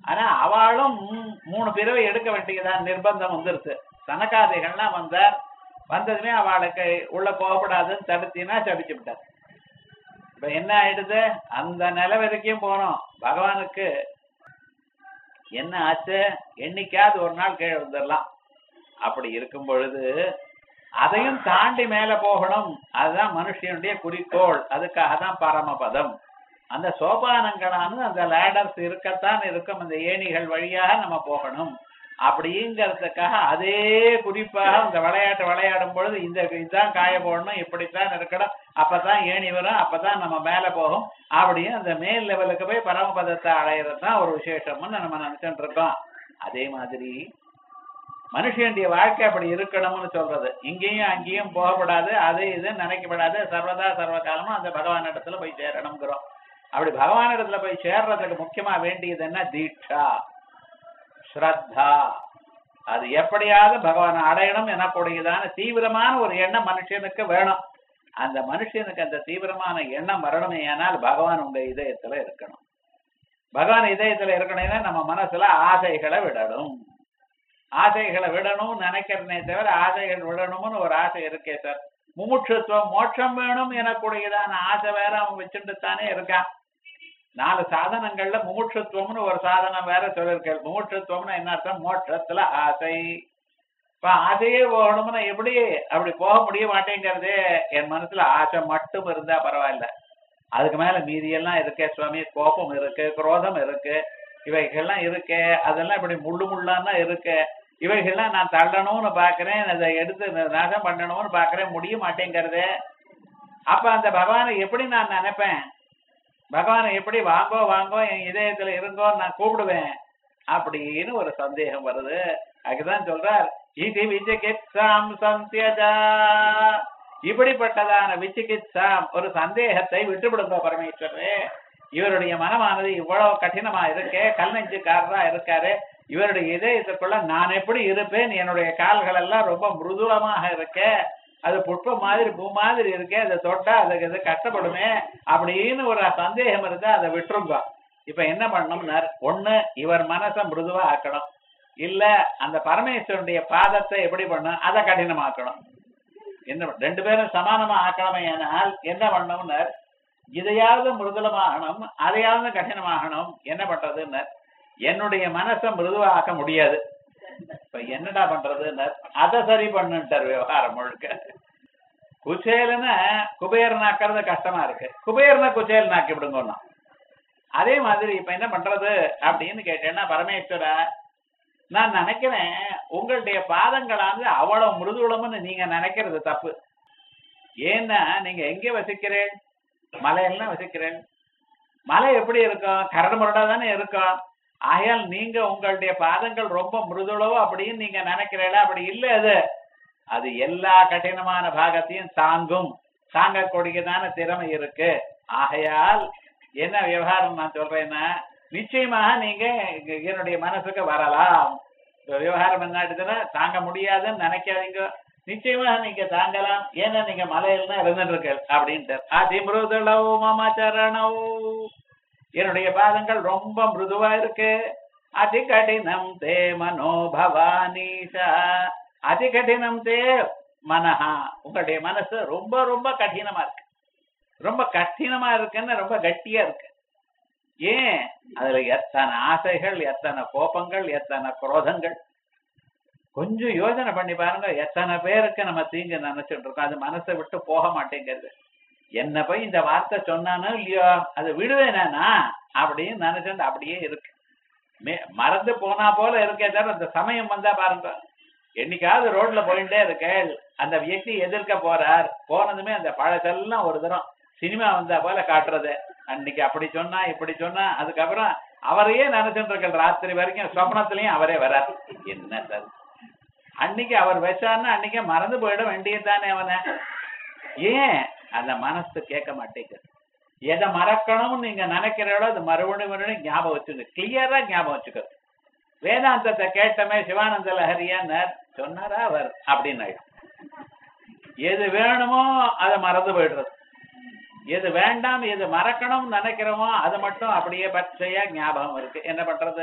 ஆனா அவளும் மூணு பிறவை எடுக்க வேண்டியதான் நிர்பந்தம் வந்துருச்சு சனகாதிகள்லாம் வந்தார் வந்ததுமே அவளுக்கு உள்ள போகக்கூடாதுன்னு தடுத்தினா சபிச்சு விட்டார் இப்ப என்ன ஆயிடுது அந்த நிலை வரைக்கும் போனோம் பகவானுக்கு என்ன ஆச்சு என்னைக்காவது ஒரு நாள் கீழே வந்துடலாம் அப்படி இருக்கும் பொழுது அதையும் தாண்டி மேல போகணும் அதுதான் மனுஷனுடைய குறிக்கோள் அதுக்காக தான் பரமபதம் அந்த சோபானங்களான அந்த லேடர்ஸ் இருக்கத்தான் இருக்கும் அந்த ஏணிகள் வழியாக நம்ம போகணும் அப்படிங்கிறதுக்காக அதே குறிப்பாக அந்த விளையாட்டு விளையாடும் பொழுது இந்த இதுதான் காய போடணும் இப்படித்தான் இருக்கணும் அப்பதான் ஏணி வரும் அப்பதான் நம்ம மேல போகும் அப்படியும் அந்த மேல் லெவலுக்கு போய் பரமபதத்தை அடையிறது தான் ஒரு விசேஷம்னு நம்ம நினைச்சுட்டு இருக்கோம் அதே மாதிரி மனுஷனுடைய வாழ்க்கை அப்படி இருக்கணும்னு சொல்றது இங்கேயும் அங்கேயும் போகப்படாது அது இது நினைக்கப்படாது சர்வதா சர்வ காலமும் அந்த பகவான் இடத்துல போய் சேரணுங்கிறோம் அப்படி பகவான் இடத்துல போய் சேர்றதுக்கு முக்கியமா வேண்டியது என்ன தீட்சா ஸ்ரத்தா அது எப்படியாவது பகவானை அடையணும் எனக்கூடியதான தீவிரமான ஒரு எண்ணம் மனுஷனுக்கு வேணும் அந்த மனுஷனுக்கு அந்த தீவிரமான எண்ணம் வரணுமே ஆனால் பகவான் உங்க இதயத்துல இருக்கணும் பகவான் இதயத்துல இருக்கணும்னா நம்ம மனசுல ஆசைகளை விடணும் ஆசைகளை விடணும்னு நினைக்கிறனே தவிர ஆசைகள் விடணும்னு ஒரு ஆசை இருக்கே சார் முமுட்சுத்துவம் மோட்சம் வேணும் எனக்கூடியதான ஆசை வேற அவன் வச்சுட்டு தானே இருக்கான் நாலு சாதனங்கள்ல முமுட்சுத்துவம்னு ஒரு சாதனம் வேற சொல்லியிருக்கேன் முமுட்சுத்துவம்னு என்ன அர்த்தம் மோட்சத்துல ஆசை இப்ப ஆசையே போகணும்னா எப்படி அப்படி போக முடிய மாட்டேங்கிறதே என் மனசுல ஆசை மட்டும் இருந்தா பரவாயில்ல அதுக்கு மேல மீதி எல்லாம் இருக்கே சுவாமி கோபம் இருக்கு குரோதம் இருக்கு இவைகள்லாம் இருக்கு அதெல்லாம் இப்படி முள்ளு முள்ளான்னா இருக்கு இவைகள்லாம் நான் தள்ளணும்னு பாக்குறேன் அதை எடுத்து நாசம் பண்ணணும்னு பாக்குறேன் முடிய மாட்டேங்கிறது அப்ப அந்த பகவானை எப்படி நான் நினைப்பேன் பகவானை எப்படி வாங்கோ வாங்கோ என் இதயத்துல இருங்கோ நான் கூப்பிடுவேன் அப்படின்னு ஒரு சந்தேகம் வருது அதுதான் சொல்றார் இது விஜிகித்சாம் சந்தியஜா இப்படிப்பட்டதான விசிகித்சாம் ஒரு சந்தேகத்தை விட்டுவிடுங்க பரமேஸ்வரே இவருடைய மனமானது இவ்வளவு கடினமா இருக்கே கல் நெஞ்சுக்காரரா இருக்காரு இவருடைய இதயத்துக்குள்ள நான் எப்படி இருப்பேன் என்னுடைய கால்கள் எல்லாம் ரொம்ப மிருதுளமாக இருக்கே அது புஷ்பம் மாதிரி பூ மாதிரி இருக்கே அதை தொட்டா அதுக்கு இது கஷ்டப்படுமே அப்படின்னு ஒரு சந்தேகம் இருந்தா அதை விட்டுருங்க இப்ப என்ன பண்ணணும்னார் ஒண்ணு இவர் மனசை மிருதுவா ஆக்கணும் இல்ல அந்த பரமேஸ்வரனுடைய பாதத்தை எப்படி பண்ணும் அதை கடினமாக்கணும் என்ன ரெண்டு பேரும் சமானமா ஆக்கணுமே ஆனால் என்ன பண்ணணும்னார் இதையாவது மிருதுலமாகணும் அதையாவது கடினமாகணும் என்ன பண்றதுன்னு என்னுடைய மனசை மிருதுவாக்க முடியாது இப்ப என்னடா பண்றதுன்னு அதை சரி பண்ணுட்டார் விவகாரம் முழுக்க குச்சேலன்னு குபேரனாக்கிறது கஷ்டமா இருக்கு குபேரனை குச்சேல் நாக்கி விடுங்கன்னா அதே மாதிரி இப்ப என்ன பண்றது அப்படின்னு கேட்டேன்னா பரமேஸ்வரா நான் நினைக்கிறேன் உங்களுடைய பாதங்களானது அவ்வளவு மிருதுளம்னு நீங்க நினைக்கிறது தப்பு ஏன்னா நீங்க எங்க வசிக்கிறேன் மலையெல்லாம் வசிக்கிறேன் மலை எப்படி இருக்கும் கரடு முரடா தானே இருக்கும் ஆகையால் நீங்க உங்களுடைய பாதங்கள் ரொம்ப மிருதுளவோ அப்படின்னு நீங்க நினைக்கிறீங்களா அப்படி இல்ல அது அது எல்லா கடினமான பாகத்தையும் தாங்கும் தாங்கக்கூடியதான திறமை இருக்கு ஆகையால் என்ன விவகாரம் நான் சொல்றேன்னா நிச்சயமாக நீங்க என்னுடைய மனசுக்கு வரலாம் இந்த விவகாரம் என்ன ஆயிடுதுன்னா தாங்க முடியாதுன்னு நினைக்காதீங்க நிச்சயமாக நீங்க தாங்கலாம் ஏன்னா நீங்க மலையில தான் இருந்துட்டு இருக்கு அப்படின்ட்டு அதிமிருதுளவு மம சரணவ் என்னுடைய பாதங்கள் ரொம்ப மிருதுவா இருக்கு அதி கடினம் தே மனோபவானீஷா அதி கடினம் தே மனஹா உங்களுடைய மனசு ரொம்ப ரொம்ப கடினமா இருக்கு ரொம்ப கடினமா இருக்குன்னு ரொம்ப கட்டியா இருக்கு ஏன் அதுல எத்தனை ஆசைகள் எத்தனை கோபங்கள் எத்தனை குரோதங்கள் கொஞ்சம் யோசனை பண்ணி பாருங்க எத்தனை பேருக்கு நம்ம தீங்கு நினைச்சிட்டு இருக்கோம் அது மனசை விட்டு போக மாட்டேங்கிறது என்ன போய் இந்த வார்த்தை சொன்னானோ இல்லையோ அது விடுவேனா அப்படின்னு நினைச்சுட்டு அப்படியே இருக்கு மே- மறந்து போனா போல இருக்கே தவிர அந்த சமயம் வந்தா பாருங்க என்னைக்காவது ரோட்ல போயிட்டே இருக்கேள் அந்த வியக்தி எதிர்க்க போறார் போனதுமே அந்த பழசெல்லாம் ஒரு தரம் சினிமா வந்தா போல காட்டுறது அன்னைக்கு அப்படி சொன்னா இப்படி சொன்னா அதுக்கப்புறம் அவரையே நினைச்சுட்டு இருக்க ராத்திரி வரைக்கும் சொப்னத்திலயும் அவரே வரார் என்ன சார் அன்னைக்கு அவர் வச்சாருன்னா அன்னைக்கே மறந்து போயிட வேண்டியதுதானே அவனை ஏன் அந்த மனசு கேட்க மாட்டேங்குது எதை மறக்கணும்னு நீங்க நினைக்கிறீங்களோ அது மறுபடியும் மறுபடியும் ஞாபகம் வச்சுங்க கிளியரா ஞாபகம் வச்சுக்கோ வேதாந்தத்தை கேட்டமே சிவானந்த லஹரியான்னார் சொன்னாரா அவர் அப்படின்னு ஆயிடும். எது வேணுமோ அதை மறந்து போயிடுறது எது வேண்டாம் எது மறக்கணும்னு நினைக்கிறோமோ அது மட்டும் அப்படியே பச்சையா ஞாபகம் இருக்கு என்ன பண்றது